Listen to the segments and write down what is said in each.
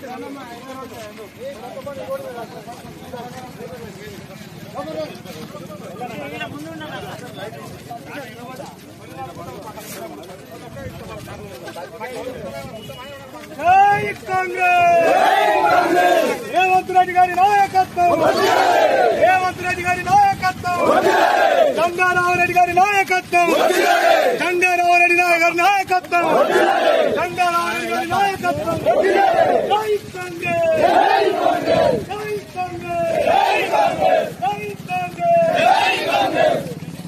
జై కాంగ్రెస్ రేవంత్ రెడ్డి గారి నాయకత్వం రేవంత్ రెడ్డి గారి నాయకత్వం గంగారావు రెడ్డి గారి నాయకత్వం గంగారావు రెడ్డి గారి నాయకత్వం గంగారావు రెడ్డి గారి నాయకత్వం జై కాంగ్రెస్ జై కాంగ్రెస్ జై కాంగ్రెస్ జై కాంగ్రెస్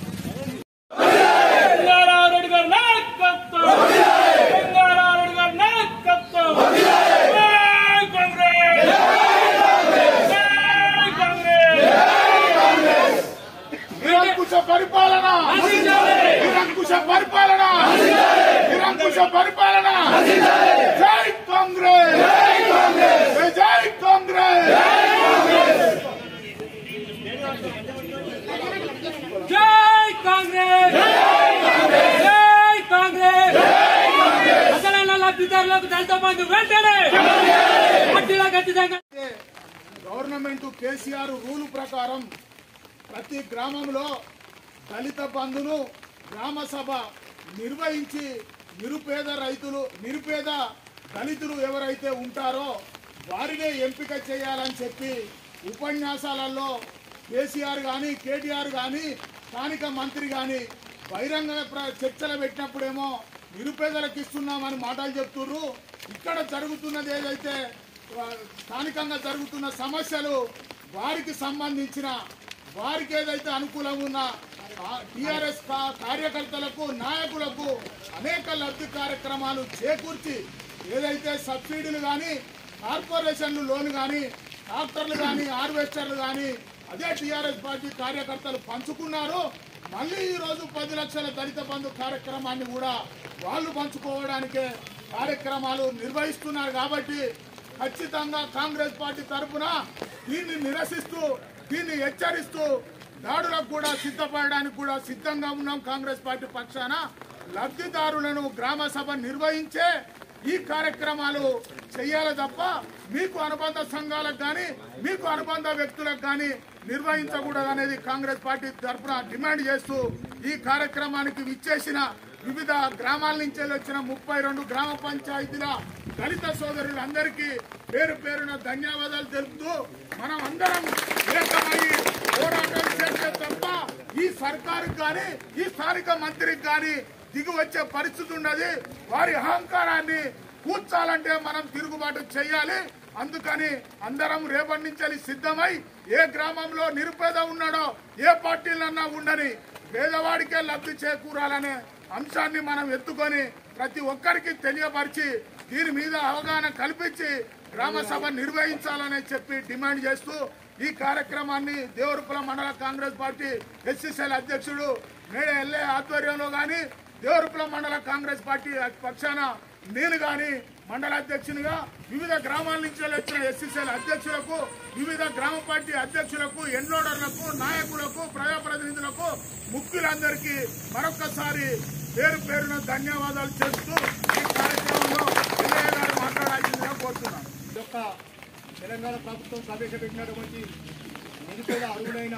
గంగారావు రెడ్డి గారి నాయకత్వం గంగారావు రెడ్డి గారి నాయకత్వం జై కాంగ్రెస్ జై కాంగ్రెస్ నిరంకుశ పరిపాలన నిరంకుశ పరిపాలన నిరంకుశ పరిపాలన జై కాంగ్రెస్ జై కాంగ్రెస్ జై కాంగ్రెస్ జై కాంగ్రెస్ అసలైన లబ్ధిదారులకు దళిత బంధు వెంటనే పార్టీలో ఖచ్చితంగా గవర్నమెంట్ కేసీఆర్ రూల్ ప్రకారం ప్రతి గ్రామంలో దళిత బంధును గ్రామ సభ నిర్వహించి నిరుపేద రైతులు నిరుపేద దళితులు ఎవరైతే ఉంటారో వారినే ఎంపిక చేయాలని చెప్పి ఉపన్యాసాలలో కేసీఆర్ కానీ కేటీఆర్ కానీ స్థానిక మంత్రి కానీ బహిరంగ ప్ర- చర్చలు పెట్టినప్పుడేమో నిరుపేదలకు ఇస్తున్నామని మాటలు చెప్తుర్రు ఇక్కడ జరుగుతున్నది ఏదైతే ఆ, స్థానికంగా జరుగుతున్న సమస్యలు వారికి సంబంధించిన వారికి ఏదైతే అనుకూలం ఉన్న టిఆర్ఎస్ కార్యకర్తలకు నాయకులకు అనేక లబ్ధి కార్యక్రమాలు చేకూర్చి ఏదైతే సబ్సిడీలు కానీ కార్పొరేషన్లు లోన్ కానీ ట్రాక్టర్లు కానీ హార్వెస్టర్లు కానీ అదే టిఆర్ఎస్ పార్టీ కార్యకర్తలు పంచుకున్నారు మళ్ళీ ఈ రోజు పది లక్షల దళిత బంధు కార్యక్రమాన్ని కూడా వాళ్ళు పంచుకోవడానికే కార్యక్రమాలు నిర్వహిస్తున్నారు కాబట్టి ఖచ్చితంగా కాంగ్రెస్ పార్టీ తరఫున దీన్ని నిరసిస్తూ దీన్ని హెచ్చరిస్తూ దాడులకు కూడా సిద్ధపడడానికి కూడా సిద్ధంగా ఉన్నాం కాంగ్రెస్ పార్టీ పక్షాన లబ్ధిదారులను గ్రామ సభ నిర్వహించే ఈ కార్యక్రమాలు చేయాలి తప్ప మీకు అనుబంధ సంఘాలకు కానీ మీకు అనుబంధ వ్యక్తులకు కానీ నిర్వహించకూడదు అనేది కాంగ్రెస్ పార్టీ తరఫున డిమాండ్ చేస్తూ ఈ కార్యక్రమానికి విచ్చేసిన వివిధ గ్రామాల నుంచి వచ్చిన ముప్పై రెండు గ్రామ పంచాయతీల దళిత సోదరులందరికీ పేరు పేరున ధన్యవాదాలు తెలుపుతూ మనం అందరం ఏకమై పోరాటం చేస్తే తప్ప ఈ సర్కారుకి కానీ ఈ స్థానిక మంత్రికి కానీ దిగి వచ్చే పరిస్థితి ఉన్నది వారి అహంకారాన్ని కూర్చాలంటే మనం తిరుగుబాటు చేయాలి అందుకని అందరం రేపటి నుంచి సిద్ధమై ఏ గ్రామంలో నిరుపేద ఉన్నాడో ఏ పార్టీలన్నా ఉండని పేదవాడికే లబ్ధి చేకూరాలనే అంశాన్ని మనం ఎత్తుకొని ప్రతి ఒక్కరికి తెలియపరిచి దీని మీద అవగాహన కల్పించి గ్రామ సభ నిర్వహించాలని చెప్పి డిమాండ్ చేస్తూ ఈ కార్యక్రమాన్ని దేవరుపుల మండల కాంగ్రెస్ పార్టీ ఎస్సీసీఎల్ అధ్యక్షుడు మేడ ఎల్ఏ ఆధ్వర్యంలో గాని దేవరుపుల మండల కాంగ్రెస్ పార్టీ పక్షాన నేను గాని మండల అధ్యక్షునిగా వివిధ గ్రామాల నుంచి వచ్చిన ఎస్సీసీఎల్ అధ్యక్షులకు వివిధ గ్రామ పార్టీ అధ్యక్షులకు ఎన్లోడర్లకు నాయకులకు ప్రజాప్రతినిధులకు ముఖ్యులందరికీ మరొకసారి పేరు పేరున ధన్యవాదాలు చేస్తూ ఈ కార్యక్రమంలో ఎల్లయ్య గారు మాట్లాడాల్సిందిగా కోరుతున్నాను ఈ యొక్క తెలంగాణ ప్రభుత్వం ప్రవేశపెట్టినటువంటి నిరుపేద అర్హులైన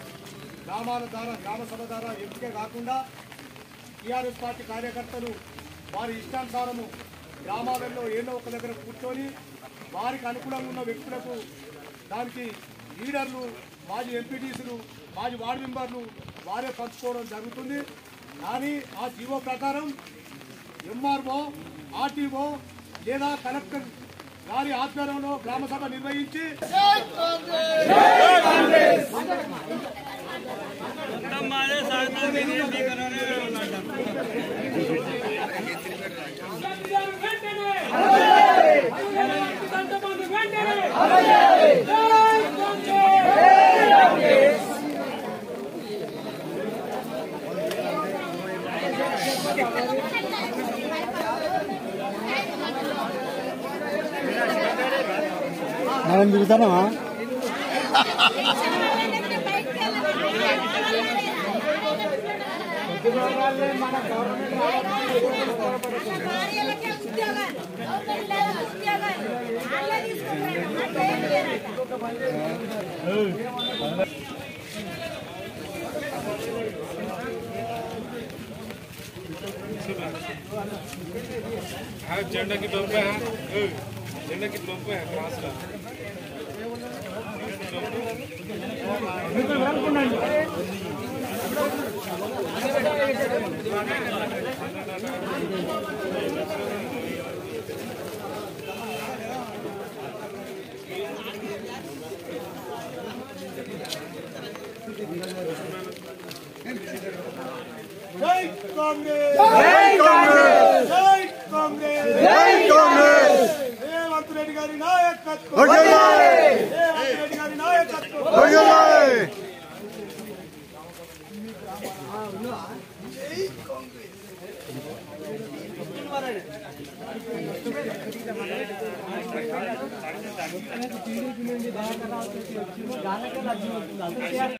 గ్రామాల ద్వారా గ్రామ సభ ద్వారా ఎంపిక కాకుండా టీఆర్ఎస్ పార్టీ కార్యకర్తలు వారి ఇష్టానుసారము గ్రామాలలో ఏదో ఒక దగ్గర కూర్చొని వారికి అనుకూలంగా ఉన్న వ్యక్తులకు దానికి లీడర్లు మాజీ ఎంపీటీసీలు మాజీ వార్డు మెంబర్లు వారే పంచుకోవడం జరుగుతుంది కానీ ఆ జీవో ప్రకారం ఎంఆర్ఓ ఆర్టీఓ లేదా కలెక్టర్ వారి ఆధ్వర్యంలో గ్రామ సభ నిర్వహించి మనం తిరుగుతామా భార్యలకే ఉద్యోగాలు గవర్నమెంట్ ఉద్యోగాలు వాళ్ళని हाँ झंडा की टोपे है झंडा की टोपे है क्रॉस का జై కాంగ్రెస్ జై కాంగ్రెస్ జై కాంగ్రెస్ జై కాంగ్రెస్ రేవంత్ రెడ్డి గారి నాయకత్వం రేవంత్ రెడ్డి గారి నాయకత్వం